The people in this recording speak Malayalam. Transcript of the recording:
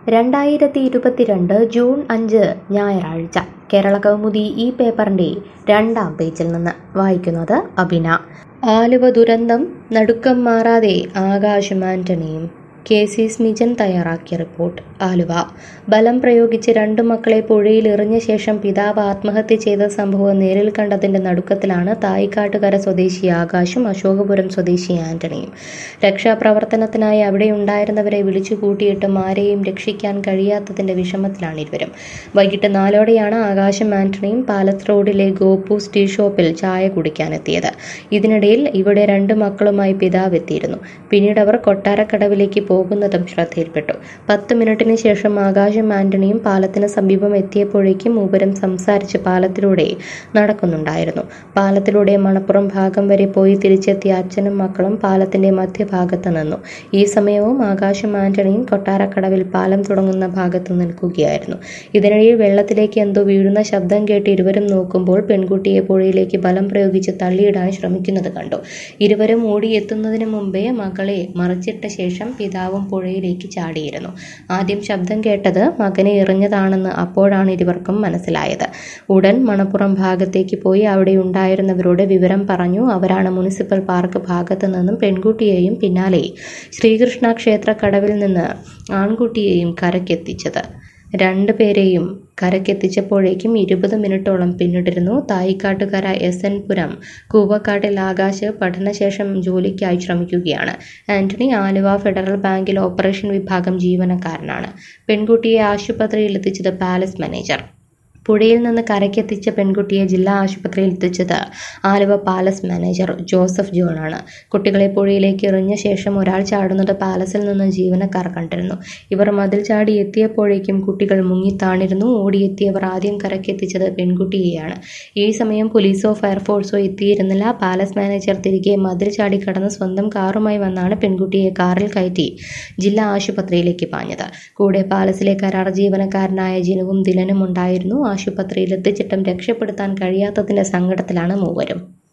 രണ്ടായിരത്തി ഇരുപത്തിരണ്ട് ജൂൺ അഞ്ച് ഞായറാഴ്ച കേരള കൗമുദി ഈ പേപ്പറിൻ്റെ രണ്ടാം പേജിൽ നിന്ന് വായിക്കുന്നത് അബിന ആലുവ ദുരന്തം നടുക്കം മാറാതെ ആകാശം ആന്റണിയും കെ സി സ്മിജൻ തയ്യാറാക്കിയ റിപ്പോർട്ട് ആലുവ ബലം പ്രയോഗിച്ച് രണ്ടു മക്കളെ പുഴയിൽ എറിഞ്ഞ ശേഷം പിതാവ് ആത്മഹത്യ ചെയ്ത സംഭവം നേരിൽ കണ്ടതിന്റെ നടുക്കത്തിലാണ് തായിക്കാട്ടുകര സ്വദേശി ആകാശും അശോകപുരം സ്വദേശി ആന്റണിയും രക്ഷാപ്രവർത്തനത്തിനായി അവിടെ ഉണ്ടായിരുന്നവരെ വിളിച്ചു കൂട്ടിയിട്ടും ആരെയും രക്ഷിക്കാൻ കഴിയാത്തതിന്റെ വിഷമത്തിലാണ് ഇരുവരും വൈകിട്ട് നാലോടെയാണ് ആകാശം ആന്റണിയും പാലത്ത് റോഡിലെ ഗോപൂസ് ടീ ഷോപ്പിൽ ചായ കുടിക്കാനെത്തിയത് ഇതിനിടയിൽ ഇവിടെ രണ്ട് മക്കളുമായി പിതാവ് എത്തിയിരുന്നു പിന്നീട് അവർ കൊട്ടാരക്കടവിലേക്ക് പോകുന്നതും ശ്രദ്ധയിൽപ്പെട്ടു പത്ത് മിനിറ്റിന് ശേഷം ആകാശം ആന്റണിയും പാലത്തിന് സമീപം എത്തിയപ്പോഴേക്കും മൂവരും സംസാരിച്ച് പാലത്തിലൂടെ നടക്കുന്നുണ്ടായിരുന്നു പാലത്തിലൂടെ മണപ്പുറം ഭാഗം വരെ പോയി തിരിച്ചെത്തിയ അച്ഛനും മക്കളും പാലത്തിന്റെ മധ്യഭാഗത്ത് നിന്നു ഈ സമയവും ആകാശം ആന്റണിയും കൊട്ടാരക്കടവിൽ പാലം തുടങ്ങുന്ന ഭാഗത്ത് നിൽക്കുകയായിരുന്നു ഇതിനിടയിൽ വെള്ളത്തിലേക്ക് എന്തോ വീഴുന്ന ശബ്ദം കേട്ട് ഇരുവരും നോക്കുമ്പോൾ പെൺകുട്ടിയെ പുഴയിലേക്ക് ബലം പ്രയോഗിച്ച് തള്ളിയിടാൻ ശ്രമിക്കുന്നത് കണ്ടു ഇരുവരും ഓടിയെത്തുന്നതിന് മുമ്പേ മകളെ മറിച്ചിട്ട ശേഷം പിതാവും പുഴയിലേക്ക് ചാടിയിരുന്നു ആദ്യം ശബ്ദം കേട്ടത് മകനെ എറിഞ്ഞതാണെന്ന് അപ്പോഴാണ് ഇരുവർക്കും മനസ്സിലായത് ഉടൻ മണപ്പുറം ഭാഗത്തേക്ക് പോയി അവിടെ ഉണ്ടായിരുന്നവരോട് വിവരം പറഞ്ഞു അവരാണ് മുനിസിപ്പൽ പാർക്ക് ഭാഗത്ത് നിന്നും പെൺകുട്ടിയെയും പിന്നാലെ ശ്രീകൃഷ്ണ ക്ഷേത്ര കടവിൽ നിന്ന് ആൺകുട്ടിയെയും കരക്കെത്തിച്ചത് രണ്ടുപേരെയും കരക്കെത്തിച്ചപ്പോഴേക്കും ഇരുപത് മിനിറ്റോളം പിന്നിട്ടിരുന്നു തായിക്കാട്ടുകര എസ് എൻ പുരം കൂവക്കാട്ടിൽ ആകാശ് പഠനശേഷം ജോലിക്കായി ശ്രമിക്കുകയാണ് ആന്റണി ആലുവ ഫെഡറൽ ബാങ്കിൽ ഓപ്പറേഷൻ വിഭാഗം ജീവനക്കാരനാണ് പെൺകുട്ടിയെ ആശുപത്രിയിൽ എത്തിച്ചത് പാലസ് മാനേജർ പുഴയിൽ നിന്ന് കരയ്ക്കെത്തിച്ച പെൺകുട്ടിയെ ജില്ലാ ആശുപത്രിയിൽ എത്തിച്ചത് ആലുവ പാലസ് മാനേജർ ജോസഫ് ജോണാണ് കുട്ടികളെ പുഴയിലേക്ക് എറിഞ്ഞ ശേഷം ഒരാൾ ചാടുന്നത് പാലസിൽ നിന്ന് ജീവനക്കാർ കണ്ടിരുന്നു ഇവർ മതിൽ ചാടി എത്തിയപ്പോഴേക്കും കുട്ടികൾ മുങ്ങിത്താണിരുന്നു ഓടിയെത്തിയവർ ആദ്യം കരയ്ക്കെത്തിച്ചത് പെൺകുട്ടിയെയാണ് ഈ സമയം പോലീസോ ഫയർഫോഴ്സോ എത്തിയിരുന്നില്ല പാലസ് മാനേജർ തിരികെ മതിൽ ചാടി കടന്ന് സ്വന്തം കാറുമായി വന്നാണ് പെൺകുട്ടിയെ കാറിൽ കയറ്റി ജില്ലാ ആശുപത്രിയിലേക്ക് പാഞ്ഞത് കൂടെ പാലസിലെ കരാർ ജീവനക്കാരനായ ജിനുവും ദിലനും ഉണ്ടായിരുന്നു ആശുപത്രിയിൽ എത്തിച്ചിട്ടും രക്ഷപ്പെടുത്താൻ കഴിയാത്തതിന്റെ സങ്കടത്തിലാണ് മൂവരും